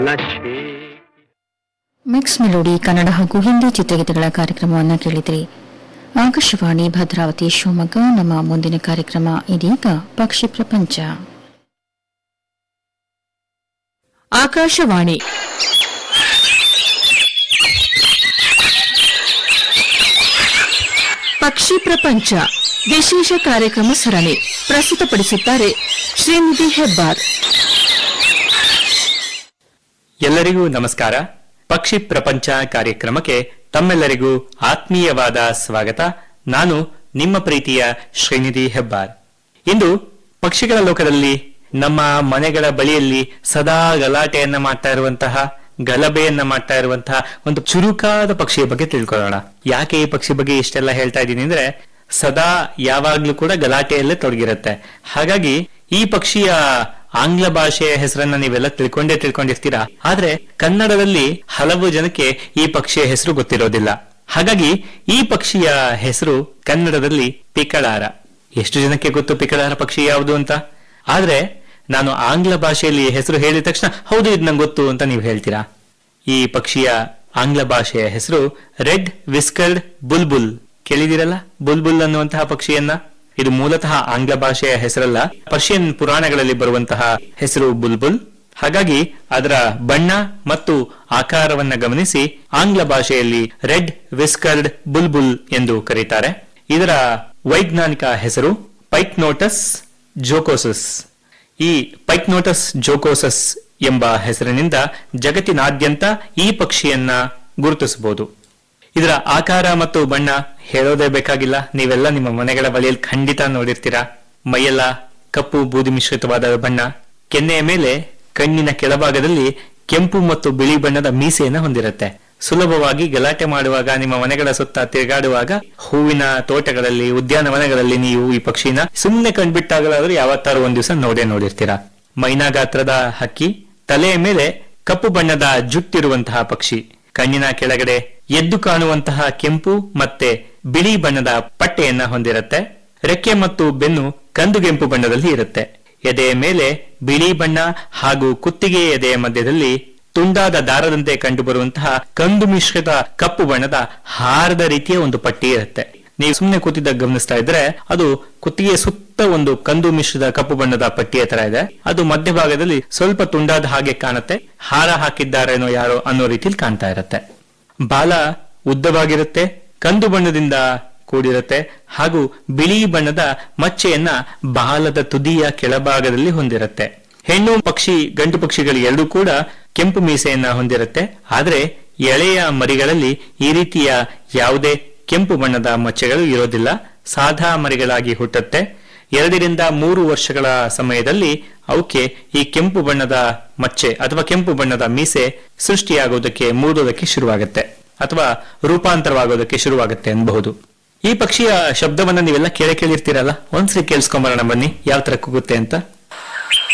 ನಶೆ mix melody Kannada ಹಾಗೂ ಹಿಂದಿ ಚಿತ್ರಗೀತೆಗಳ ಕಾರ್ಯಕ್ರಮವನ್ನು ಕೇಳಿದ್ರಿ ಆಕಾಶವಾಣಿ ಭದ್ರಾವತಿ ಶಿವಮೊಗ್ಗ ನಮ್ಮ ಮುಂದಿನ ಕಾರ್ಯಕ್ರಮ ಇದೀಗ ಪಕ್ಷಿ ಪ್ರಪಂಚ ಆಕಾಶವಾಣಿ ಪಕ್ಷಿ ಪ್ರಪಂಚ ವಿಶೇಷ ಕಾರ್ಯಕ್ರಮ ಸರಣಿ ಪ್ರಸ್ತುತಪಡಿಸುತ್ತಾರೆ ಶ್ರೀನಿಧಿ ಹೆಬ್ಬಾರ್ ಎಲ್ಲರಿಗೂ ನಮಸ್ಕಾರ ಪಕ್ಷಿ ಪ್ರಪಂಚ ಕಾರ್ಯಕ್ರಮಕ್ಕೆ ತಮ್ಮೆಲ್ಲರಿಗೂ ಆತ್ಮೀಯವಾದ ಸ್ವಾಗತ ನಾನು ನಿಮ್ಮ ಪ್ರೀತಿಯ ಶ್ರೀನಿಧಿ ಹೆಬ್ಬಾರ್ ಇಂದು ಪಕ್ಷಿಗಳ ಲೋಕದಲ್ಲಿ ನಮ್ಮ ಮನೆಗಳ ಬಳಿಯಲ್ಲಿ ಸದಾ ಗಲಾಟೆಯನ್ನ ಮಾಡ್ತಾ ಇರುವಂತಹ ಗಲಭೆಯನ್ನ ಮಾಡ್ತಾ ಇರುವಂತಹ ಒಂದು ಚುರುಕಾದ ಪಕ್ಷಿಯ ಬಗ್ಗೆ ತಿಳ್ಕೊಳ್ಳೋಣ ಯಾಕೆ ಈ ಪಕ್ಷಿ ಬಗ್ಗೆ ಇಷ್ಟೆಲ್ಲ ಹೇಳ್ತಾ ಇದ್ದೀನಿ ಅಂದ್ರೆ ಸದಾ ಯಾವಾಗ್ಲೂ ಕೂಡ ಗಲಾಟೆಯಲ್ಲೇ ತೊಡಗಿರುತ್ತೆ ಹಾಗಾಗಿ ಈ ಪಕ್ಷಿಯ ಆಂಗ್ಲ ಭಾಷೆಯ ಹೆಸರನ್ನ ನೀವೆಲ್ಲ ತಿಳ್ಕೊಂಡೇ ತಿಳ್ಕೊಂಡಿರ್ತೀರಾ ಆದ್ರೆ ಕನ್ನಡದಲ್ಲಿ ಹಲವು ಜನಕ್ಕೆ ಈ ಪಕ್ಷಿಯ ಹೆಸರು ಗೊತ್ತಿರೋದಿಲ್ಲ ಹಾಗಾಗಿ ಈ ಪಕ್ಷಿಯ ಹೆಸರು ಕನ್ನಡದಲ್ಲಿ ಪಿಕಳಾರ ಎಷ್ಟು ಜನಕ್ಕೆ ಗೊತ್ತು ಪಿಕಳಾರ ಪಕ್ಷಿ ಯಾವುದು ಅಂತ ಆದ್ರೆ ನಾನು ಆಂಗ್ಲ ಭಾಷೆಯಲ್ಲಿ ಹೆಸರು ಹೇಳಿದ ತಕ್ಷಣ ಹೌದು ಇದು ನಂಗೆ ಗೊತ್ತು ಅಂತ ನೀವು ಹೇಳ್ತೀರಾ ಈ ಪಕ್ಷಿಯ ಆಂಗ್ಲ ಭಾಷೆಯ ಹೆಸರು ರೆಡ್ ವಿಸ್ಕರ್ಡ್ ಬುಲ್ಬುಲ್ ಕೇಳಿದಿರಲ್ಲ ಬುಲ್ಬುಲ್ ಅನ್ನುವಂತಹ ಪಕ್ಷಿಯನ್ನ ಇದು ಮೂಲತಃ ಆಂಗ್ಲ ಭಾಷೆಯ ಹೆಸರಲ್ಲ ಪರ್ಷಿಯನ್ ಪುರಾಣಗಳಲ್ಲಿ ಬರುವಂತಹ ಹೆಸರು ಬುಲ್ಬುಲ್ ಹಾಗಾಗಿ ಅದರ ಬಣ್ಣ ಮತ್ತು ಆಕಾರವನ್ನ ಗಮನಿಸಿ ಆಂಗ್ಲ ಭಾಷೆಯಲ್ಲಿ ರೆಡ್ ವಿಸ್ಕರ್ಡ್ ಬುಲ್ಬುಲ್ ಎಂದು ಕರೀತಾರೆ ಇದರ ವೈಜ್ಞಾನಿಕ ಹೆಸರು ಪೈಕ್ನೋಟಸ್ ಜೋಕೋಸಸ್ ಈ ಪೈಕ್ನೋಟಸ್ ಜೋಕೋಸಸ್ ಎಂಬ ಹೆಸರಿನಿಂದ ಜಗತ್ತಿನಾದ್ಯಂತ ಈ ಪಕ್ಷಿಯನ್ನ ಗುರುತಿಸಬಹುದು ಇದರ ಆಕಾರ ಮತ್ತು ಬಣ್ಣ ಹೇಳೋದೇ ಬೇಕಾಗಿಲ್ಲ ನೀವೆಲ್ಲ ನಿಮ್ಮ ಮನೆಗಳ ಬಳಿಯಲ್ಲಿ ಖಂಡಿತ ನೋಡಿರ್ತೀರಾ ಮೈಯೆಲ್ಲ ಕಪ್ಪು ಬೂದಿ ಮಿಶ್ರಿತವಾದ ಬಣ್ಣ ಕೆನ್ನೆಯ ಮೇಲೆ ಕಣ್ಣಿನ ಕೆಳಭಾಗದಲ್ಲಿ ಕೆಂಪು ಮತ್ತು ಬಿಳಿ ಬಣ್ಣದ ಮೀಸೆಯನ್ನ ಹೊಂದಿರುತ್ತೆ ಸುಲಭವಾಗಿ ಗಲಾಟೆ ಮಾಡುವಾಗ ನಿಮ್ಮ ಮನೆಗಳ ಸುತ್ತ ತಿರುಗಾಡುವಾಗ ಹೂವಿನ ತೋಟಗಳಲ್ಲಿ ಉದ್ಯಾನವನಗಳಲ್ಲಿ ನೀವು ಈ ಪಕ್ಷಿನ ಸುಮ್ಮನೆ ಕಂಡ್ಬಿಟ್ಟಾಗಲಾದ್ರೂ ಯಾವತ್ತಾರು ಒಂದ್ ದಿವಸ ನೋಡೇ ನೋಡಿರ್ತೀರಾ ಮೈನಾ ಗಾತ್ರದ ಹಕ್ಕಿ ತಲೆಯ ಮೇಲೆ ಕಪ್ಪು ಬಣ್ಣದ ಜುಟ್ಟಿರುವಂತಹ ಪಕ್ಷಿ ಕಣ್ಣಿನ ಕೆಳಗಡೆ ಎದ್ದು ಕಾಣುವಂತಹ ಕೆಂಪು ಮತ್ತೆ ಬಿಳಿ ಬಣ್ಣದ ಪಟ್ಟೆಯನ್ನ ಹೊಂದಿರುತ್ತೆ ರೆಕ್ಕೆ ಮತ್ತು ಬೆನ್ನು ಕಂದುಗೆಂಪು ಬಣ್ಣದಲ್ಲಿ ಇರುತ್ತೆ ಎದೆಯ ಮೇಲೆ ಬಿಳಿ ಬಣ್ಣ ಹಾಗೂ ಕುತ್ತಿಗೆ ಎದೆಯ ಮಧ್ಯದಲ್ಲಿ ತುಂಡಾದ ದಾರದಂತೆ ಕಂಡುಬರುವಂತಹ ಕಂದು ಮಿಶ್ರಿತ ಕಪ್ಪು ಬಣ್ಣದ ಹಾರದ ರೀತಿಯ ಒಂದು ಪಟ್ಟಿ ಇರುತ್ತೆ ನೀವು ಸುಮ್ಮನೆ ಕೂತಿದ್ದಾಗ ಗಮನಿಸ್ತಾ ಇದ್ರೆ ಅದು ಕುತ್ತಿಗೆ ಸುತ್ತ ಒಂದು ಕಂದು ಮಿಶ್ರಿತ ಕಪ್ಪು ಬಣ್ಣದ ಪಟ್ಟಿಯ ತರ ಇದೆ ಅದು ಮಧ್ಯಭಾಗದಲ್ಲಿ ಸ್ವಲ್ಪ ತುಂಡಾದ ಹಾಗೆ ಕಾಣುತ್ತೆ ಹಾರ ಹಾಕಿದ್ದಾರೇನೋ ಯಾರೋ ಅನ್ನೋ ರೀತಿಲಿ ಕಾಣ್ತಾ ಇರುತ್ತೆ ಬಾಲ ಉದ್ದವಾಗಿರುತ್ತೆ ಕಂದು ಬಣ್ಣದಿಂದ ಕೂಡಿರುತ್ತೆ ಹಾಗೂ ಬಿಳಿ ಬಣ್ಣದ ಮಚ್ಚೆಯನ್ನ ಬಾಲದ ತುದಿಯ ಕೆಳಭಾಗದಲ್ಲಿ ಹೊಂದಿರುತ್ತೆ ಹೆಣ್ಣು ಪಕ್ಷಿ ಗಂಡು ಪಕ್ಷಿಗಳು ಎರಡೂ ಕೂಡ ಕೆಂಪು ಮೀಸೆಯನ್ನ ಹೊಂದಿರುತ್ತೆ ಆದ್ರೆ ಎಳೆಯ ಮರಿಗಳಲ್ಲಿ ಈ ರೀತಿಯ ಯಾವುದೇ ಕೆಂಪು ಬಣ್ಣದ ಮಚ್ಚೆಗಳು ಇರೋದಿಲ್ಲ ಸಾದಾ ಮರಿಗಳಾಗಿ ಹುಟ್ಟುತ್ತೆ ಎರಡರಿಂದ ಮೂರು ವರ್ಷಗಳ ಸಮಯದಲ್ಲಿ ಅವಕ್ಕೆ ಈ ಕೆಂಪು ಬಣ್ಣದ ಮಚ್ಚೆ ಅಥವಾ ಕೆಂಪು ಬಣ್ಣದ ಮೀಸೆ ಸೃಷ್ಟಿಯಾಗೋದಕ್ಕೆ ಮೂಡೋದಕ್ಕೆ ಶುರುವಾಗುತ್ತೆ ಅಥವಾ ರೂಪಾಂತರವಾಗೋದಕ್ಕೆ ಶುರುವಾಗುತ್ತೆ ಅನ್ಬಹುದು ಈ ಪಕ್ಷಿಯ ಶಬ್ದವನ್ನ ನೀವೆಲ್ಲ ಕೇಳಿ ಕೇಳಿರ್ತೀರಲ್ಲ ಒಂದ್ಸರಿ ಕೇಳಿಸ್ಕೊಂಬರೋಣ ಬನ್ನಿ ಯಾವ ತರ ಕೂಗುತ್ತೆ ಅಂತ